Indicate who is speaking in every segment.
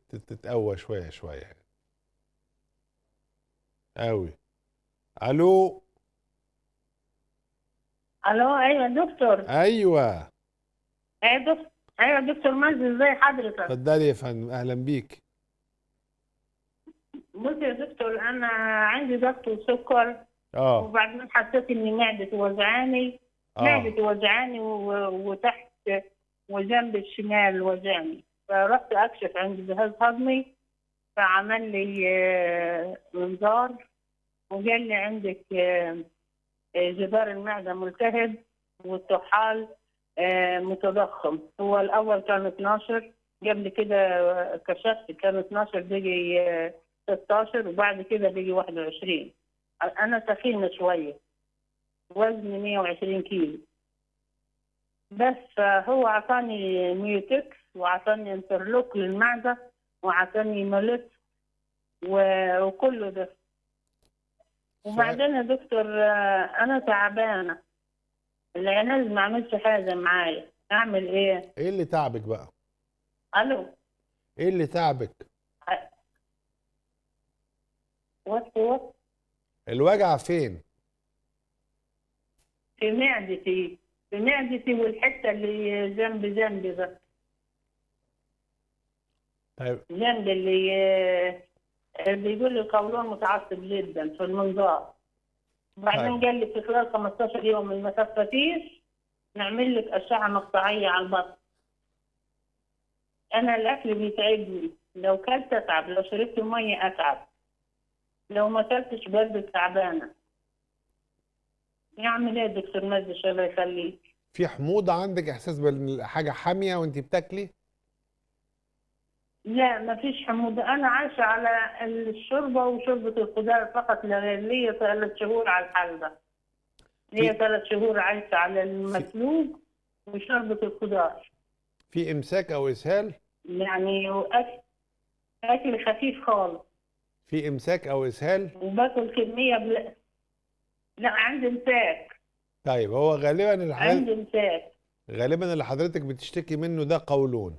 Speaker 1: تتقوى شويه شويه يعني قوي الو
Speaker 2: الو ايوه دكتور
Speaker 1: ايوه
Speaker 2: ايوه دكتور ايوه دكتور مجدي ازي حضرتك
Speaker 1: اتفضلي يا فندم اهلا بيك
Speaker 2: بص يا دكتور انا عندي ضغط وسكر
Speaker 1: اه
Speaker 2: وبعدين حسيت ان معدتي وجعاني
Speaker 1: اه
Speaker 2: معدتي وجعاني و- وتحت وجنب الشمال وجعني فرحت اكشف عند جهاز هضمي فعمل لي آه، منظار وقال لي عندك آه، آه، جدار المعدة ملتهب والطحال آه، متضخم هو الأول كان 12 قبل كده كشفت كان 12 بيجي آه، 16 وبعد كده بيجي 21 أنا تخينة شوية وزني 120 كيلو بس فهو عطاني ميوتكس وعطاني انترلوك للمعدة وعطاني مولت و- وكله ده وبعدين يا دكتور آه، انا تعبانه العلاج ما عملش حاجه معايا اعمل ايه
Speaker 1: ايه اللي تعبك بقى
Speaker 2: الو
Speaker 1: ايه اللي تعبك
Speaker 2: وات وات
Speaker 1: الوجع فين
Speaker 2: في معدتي في معدتي والحته اللي جنب جنبي ده
Speaker 1: طيب
Speaker 2: جنب اللي آه، بيقول لي قولون متعصب جدا في المنظار بعدين
Speaker 1: طيب.
Speaker 2: قال لي في خلال 15 يوم ما خفتيش نعمل لك اشعه مقطعيه على البطن انا الاكل بيتعبني لو كلت اتعب لو شربت ميه اتعب لو ما كلتش برضه تعبانه يعمل ايه دكتور مجدي الله يخليك
Speaker 1: في حموضه عندك احساس بالحاجه حاميه وانت بتاكلي
Speaker 2: لا ما فيش حموضة أنا عايشة على الشوربة وشوربة الخضار فقط لا غير ليا ثلاث شهور على الحال ده ليا
Speaker 1: في-
Speaker 2: ثلاث شهور عايشة على المسلوق وشوربة الخضار
Speaker 1: في امساك او اسهال
Speaker 2: يعني وأكل أكل خفيف خالص
Speaker 1: في امساك او اسهال
Speaker 2: وباكل كمية بلا لا عندي امساك
Speaker 1: طيب هو غالبا اللي حضرتك
Speaker 2: عندي امساك
Speaker 1: غالبا اللي حضرتك بتشتكي منه ده قولون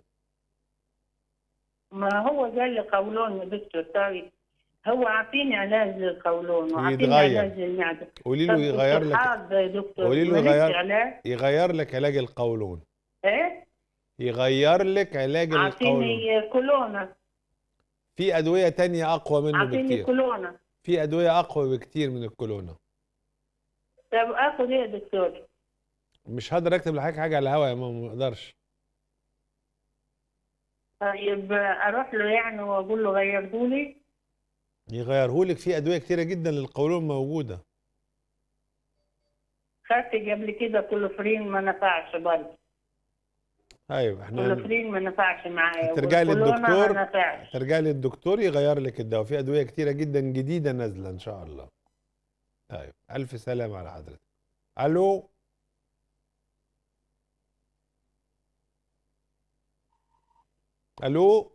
Speaker 2: ما هو قال لي قولون يا دكتور طيب هو عاطيني علاج للقولون وعاطيني
Speaker 1: يتغير.
Speaker 2: علاج للمعدة
Speaker 1: قولي له
Speaker 2: طب
Speaker 1: يغير لك
Speaker 2: الصحاب يا دكتور
Speaker 1: قولي له
Speaker 2: ماليش
Speaker 1: يغير-
Speaker 2: علاج
Speaker 1: يغير لك علاج القولون
Speaker 2: ايه
Speaker 1: يغير لك علاج القولون
Speaker 2: اعطيني كولونا
Speaker 1: في ادويه تانية اقوى منه
Speaker 2: اعطيني
Speaker 1: بكتير
Speaker 2: كولونا
Speaker 1: في ادويه اقوى بكتير من الكولونا
Speaker 2: طب اخذ ايه يا دكتور
Speaker 1: مش هقدر اكتب لحضرتك حاجه على الهوا يا ماما ما اقدرش
Speaker 2: طيب اروح له يعني واقول له غيرهولي
Speaker 1: يغيرهولك في ادويه كتيره جدا للقولون موجوده
Speaker 2: خدت قبل كده كلوفرين ما نفعش برضه
Speaker 1: ايوه احنا هن-
Speaker 2: كلوفرين ما نفعش معايا
Speaker 1: هترجعي
Speaker 2: والكولونا
Speaker 1: للدكتور؟
Speaker 2: ما نفعش
Speaker 1: ترجعي للدكتور يغير لك الدواء في ادويه كتيره جدا جديده نازله ان شاء الله طيب الف سلامه على حضرتك الو الو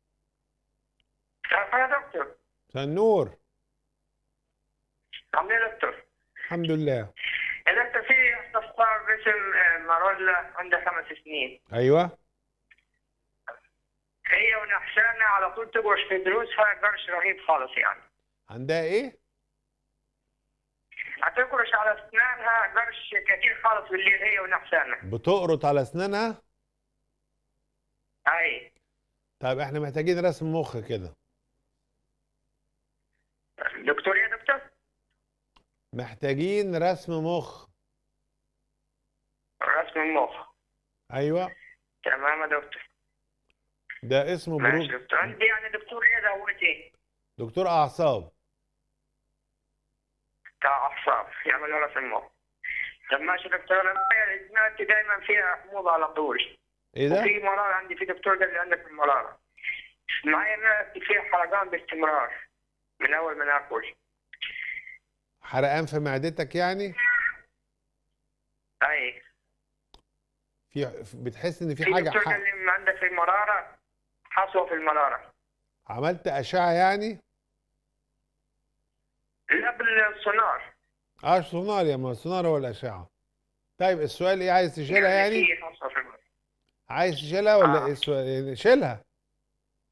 Speaker 3: يا دكتور
Speaker 1: مساء النور
Speaker 3: عامل ايه يا دكتور؟
Speaker 1: الحمد لله
Speaker 3: يا دكتور في استفسار باسم آه، مارولا عندها خمس سنين
Speaker 1: ايوه
Speaker 3: هي ونحشانة على طول تقرش في دروسها قرش رهيب خالص يعني
Speaker 1: عندها ايه
Speaker 3: هتقرش على اسنانها قرش كتير خالص بالليل هي ونحشانة
Speaker 1: بتقرط على اسنانها
Speaker 3: اي
Speaker 1: طيب احنا محتاجين رسم مخ كده
Speaker 3: دكتور يا دكتور
Speaker 1: محتاجين رسم مخ
Speaker 3: رسم المخ
Speaker 1: ايوه
Speaker 3: تمام يا دكتور
Speaker 1: ده اسمه
Speaker 3: ماشي
Speaker 1: بروك
Speaker 3: دكتور عندي يعني دكتور ايه دعوتي
Speaker 1: دكتور اعصاب
Speaker 3: بتاع اعصاب يعمل له رسم مخ طب ماشي دكتور انا معايا دماغي دايما فيها حموضه على طول
Speaker 1: ايه ده
Speaker 3: وفي مرارة عندي في دكتور قال لي عندك المرارة معايا معدتي فيها حرقان باستمرار من أول ما ناكل
Speaker 1: حرقان في معدتك يعني
Speaker 3: أي
Speaker 1: في بتحس ان في
Speaker 3: في
Speaker 1: حاجه
Speaker 3: دكتور
Speaker 1: ح...
Speaker 3: قال لي عندك في المرارة حصوة في المرارة
Speaker 1: عملت اشعه يعني
Speaker 3: لا بالسونار
Speaker 1: اه سونار يا ما سونار هو الاشعه طيب السؤال ايه عايز تشيلها يعني
Speaker 3: في حصوة في المرارة
Speaker 1: عايز تشيلها ولا
Speaker 3: آه.
Speaker 1: ايه السؤال يعني شيلها